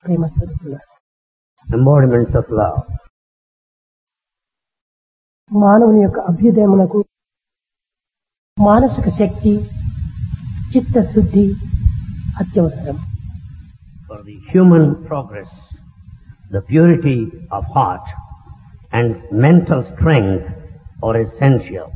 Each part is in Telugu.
ప్రేమ స్వరూపులారా. embodiments of love. మానవుని యొక్క అభ్యుదయమునకు మానసిక శక్తి చిత్తశుద్ధి అత్యవసరం For the human progress, the purity of heart and mental strength are essential.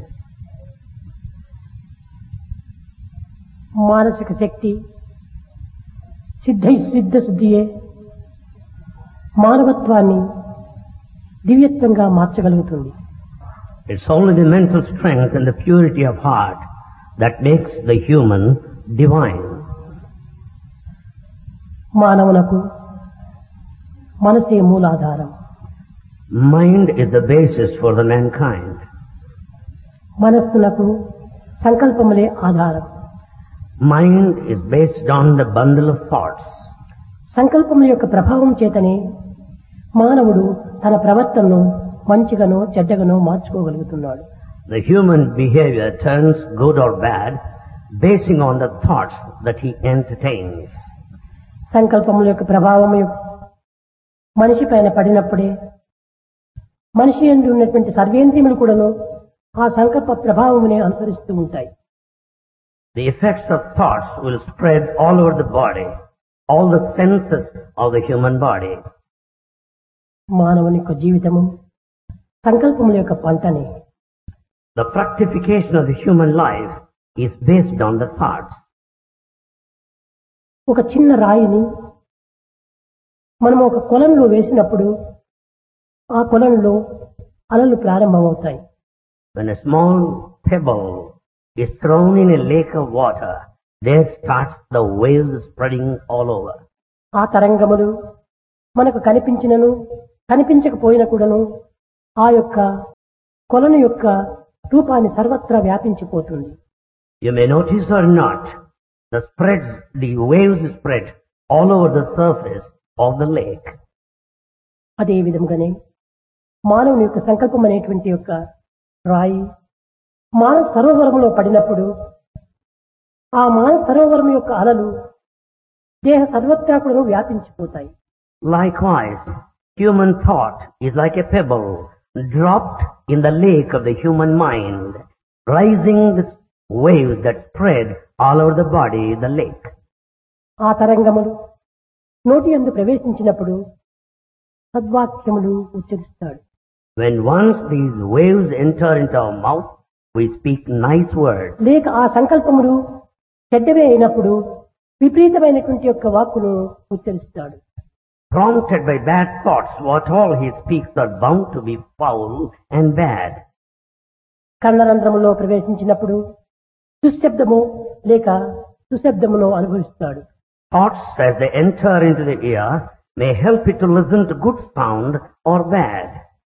మానసిక శక్తి సిద్ధ సిద్ధ శుద్ధియే మానవత్వాన్ని దివ్యత్వంగా మార్చగలుగుతుంది It's only the mental strength and the purity of heart that makes the human divine. మానవునకు మనసే మూలాధారం Mind is the basis for the mankind. మనస్సునకు సంకల్పములే ఆధారం Mind is based on the bundle of thoughts. సంకల్పముల యొక్క ప్రభావం చేతనే మానవుడు తన ప్రవర్తనను మంచిగానో చెడ్డగానో మార్చుకోగలుగుతున్నాడు The human behavior turns good or bad basing on the thoughts that he entertains. సంకల్పముల యొక్క ప్రభావం మనిషి పైన పడినప్పుడే మనిషి ఎందు ఉన్నటువంటి సర్వేంద్రియములు కూడాను ఆ సంకల్ప ప్రభావమునే అనుసరిస్తూ ఉంటాయి The effects of thoughts will spread all over the body, all the senses of the human body. మానవుని యొక్క జీవితము సంకల్పముల యొక్క పంటనే The fructification of the human life is based on the thoughts. ఒక చిన్న రాయిని మనం ఒక కొలంలో వేసినప్పుడు ఆ కొలంలో అలలు ప్రారంభమవుతాయి When a small pebble is thrown in a lake of water, there starts the waves spreading all over. ఆ తరంగములు మనకు కనిపించినను కనిపించకపోయిన కూడాను ఆ యొక్క కొలను యొక్క రూపాన్ని సర్వత్రా వ్యాపించిపోతుంది You may notice or not, the spreads, the waves spread all over the surface of the lake. అదే విధంగానే మానవుని యొక్క సంకల్పం అనేటువంటి యొక్క రాయి మానవ సరోవరంలో పడినప్పుడు ఆ మానవ సరోవరం యొక్క అలలు దేహ సర్వత్రా కూడా వ్యాపించిపోతాయి Likewise, human thought is like a pebble dropped in the lake of the human mind, rising the waves that spread all over the body, the lake. ఆ తరంగములు నోటి అందు ప్రవేశించినప్పుడు సద్వాక్యములు ఉచ్చరిస్తాడు When once these waves enter into our mouth, we speak nice words. లేక ఆ సంకల్పములు చెడ్డవే అయినప్పుడు విపరీతమైనటువంటి యొక్క వాక్కును ఉచ్చరిస్తాడు Prompted by bad thoughts, what all he speaks are bound to be foul and bad. కర్ణరంధ్రములో ప్రవేశించినప్పుడు దుశ్శబ్దము లేక సుశబ్దమును అనుభవిస్తాడు Thoughts as they enter into the ear may help it to listen to good sound or bad.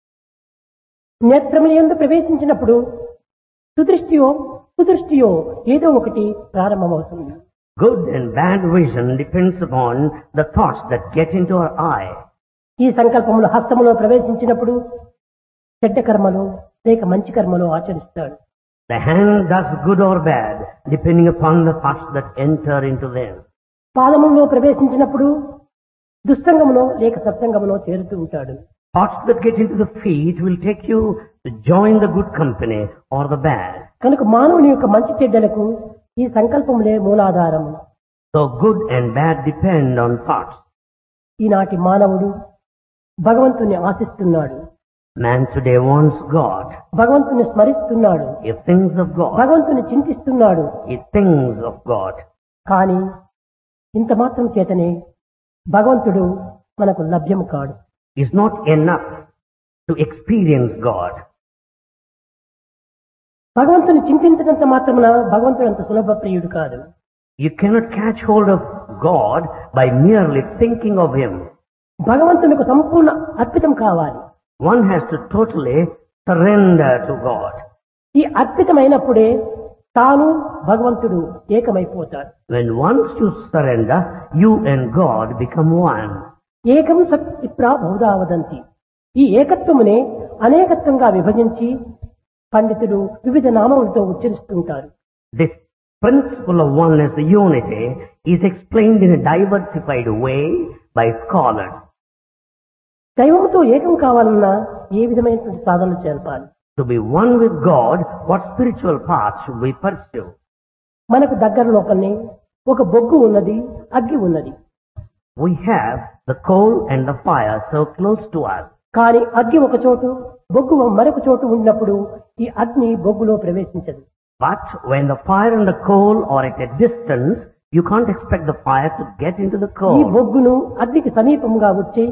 నేత్రముల యందు ప్రవేశించినప్పుడు సుదృష్టియో కుదృష్టియో ఏదో ఒకటి ప్రారంభమవుతుంది Good and bad vision depends upon the thoughts that get into our eye. ఈ సంకల్పములు హస్తములో ప్రవేశించినప్పుడు చెడ్డ కర్మలు లేక మంచి కర్మలు ఆచరిస్తాడు The hand does good or bad depending upon the thoughts that enter into them. పాదములో ప్రవేశించినప్పుడు దుస్సంగములో లేక సత్సంగములో చేరుతూ ఉంటాడు Thoughts that get into the feet will take you to join the good company or the bad. కనుక మానవుని యొక్క మంచి చెడ్డలకు ఈ సంకల్పములే మూలాధారము So good and bad depend on thoughts. ఈనాటి మానవుడు భగవంతుని ఆశిస్తున్నాడు Man today wants God. భగవంతుని స్మరిస్తున్నాడు He thinks of God. భగవంతుని చింతిస్తున్నాడు He thinks of God. కానీ ఇంత మాత్రం చేతనే భగవంతుడు మనకు లభ్యం కాడు It's not enough to experience God. భగవంతుని చింతించినంత మాత్రమున భగవంతుడు అంత సులభ ప్రియుడు కాదు You cannot catch hold of God by merely thinking of Him. భగవంతునికి సంపూర్ణ అర్పితం కావాలి One has to totally surrender to God. ఈ అర్పితమైనప్పుడే తాను భగవంతుడు ఏకమైపోతాడు When once you surrender, you and God become one. ఏకం సత్ విప్రా బహుదా వదంతి ఈ ఏకత్వమునే అనేకత్వంగా విభజించి పండితులు వివిధ నామములతో ఉచ్చరిస్తుంటారు This principle of oneness, the unity, is explained in a diversified way by scholars. దైవంతో ఏకం కావాలన్నా ఏ విధమైనటువంటి సాధనలు చేర్పాలి To be one with God, what spiritual path should we pursue? మనకు దగ్గర లోపలనే ఒక బొగ్గు ఉన్నది అగ్గి ఉన్నది We have the coal and the fire so close to us. కానీ అగ్గి ఒక చోటు బొగ్గు మరొక చోటు ఉన్నప్పుడు ఈ అగ్ని బొగ్గులో ప్రవేశించదు But when the fire and the coal are at a distance, you can't expect the fire to get into the ఈ coal. బొగ్గును అగ్నికి సమీపంగా వచ్చి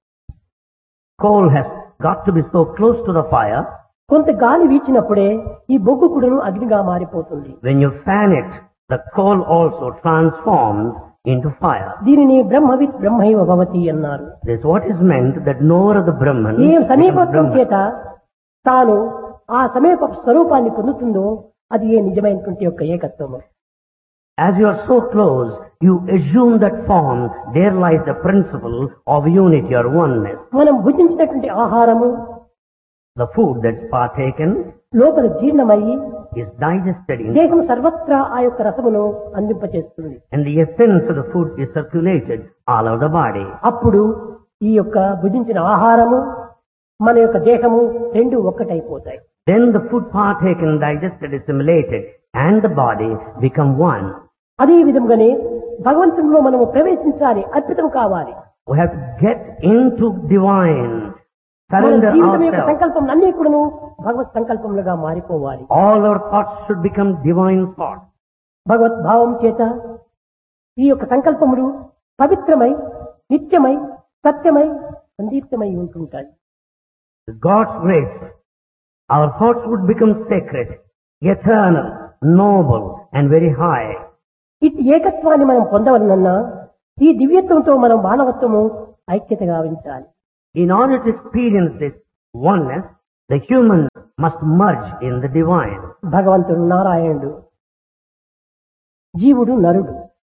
Coal has got to be so close to the fire. కొంత గాలి వీచినప్పుడే ఈ బొగ్గు కూడాను అగ్నిగా మారిపోతుంది When you fan it, the coal also transforms into fire. దీనిని బ్రహ్మవిత్ బ్రహ్మైవ భవతి అన్నారు This is what is meant that knower of the Brahman A becomes సమీపత్వం Brahman. చేత తాను ఆ సమీప స్వరూపాన్ని పొందుతుందో అది ఏ నిజమైనటువంటి యొక్క ఏకత్వము As you are so close, you assume that form, there lies the principle of unity or oneness. మనం భుజించినటువంటి ఆహారము The food that's partaken లోపల జీర్ణమయ్యి is digested in దేహం సర్వత్రా ఆ యొక్క రసమును అందింపచేస్తుంది and the essence of the food is circulated all over the body. అప్పుడు ఈ యొక్క భుజించిన ఆహారము మన యొక్క దేహము రెండు ఒక్కటైపోతాయి Then the food partaken, digested, assimilated and the body become one. అదే విధంగానే భగవంతునిలో మనము ప్రవేశించాలి అర్పితం కావాలి We have to get into divine, మన surrender జీవితం యొక్క ourselves. సంకల్పం అన్ని కూడాను భగవత్ సంకల్పములుగా మారిపోవాలి All our thoughts should become divine thoughts. భగవత్ భావం చేత ఈ యొక్క సంకల్పములు పవిత్రమై నిత్యమై సత్యమై సందీప్తమై ఉంటుంటాయి With God's grace, our thoughts would become sacred, eternal, noble, and very high. ఇటు ఏకత్వాన్ని మనం పొందవలనన్నా ఈ దివ్యత్వంతో మనం మానవత్వము ఐక్యతగా ఉంచాలి In order to experience this oneness, the human must merge in the divine. భగవంతుడు నారాయణుడు జీవుడు నరుడు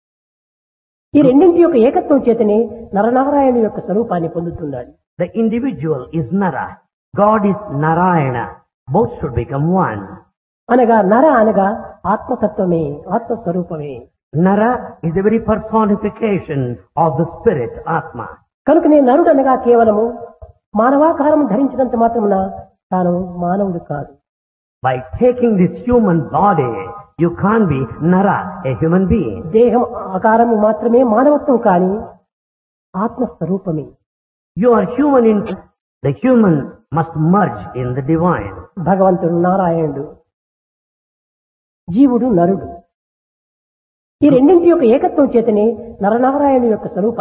ఈ రెండింటి యొక్క ఏకత్వం చేతనే నరనారాయణ యొక్క స్వరూపాన్ని పొందుతున్నాడు The individual is Nara. God is Narayana. Both should become one. అనగా నర అనగా ఆత్మతత్వమే ఆత్మస్వరూపమే Nara is the very personification of the spirit, Atma. కనుకనే నరుడు అనగా కేవలము మానవాకారం ధరించినంత మాత్రమున తాను మానవుడు కాదు By taking this human body, you can't be Nara, a human being. దేహం ఆకారము మాత్రమే మానవత్వం కాని ఆత్మస్వరూపమే You are human in the human must merge in the divine. భగవంతుడు నారాయణుడు జీవుడు నరుడు ఈ రెండింటి యొక్క ఏకత్వం చేతనే నరనారాయణ యొక్క స్వరూపం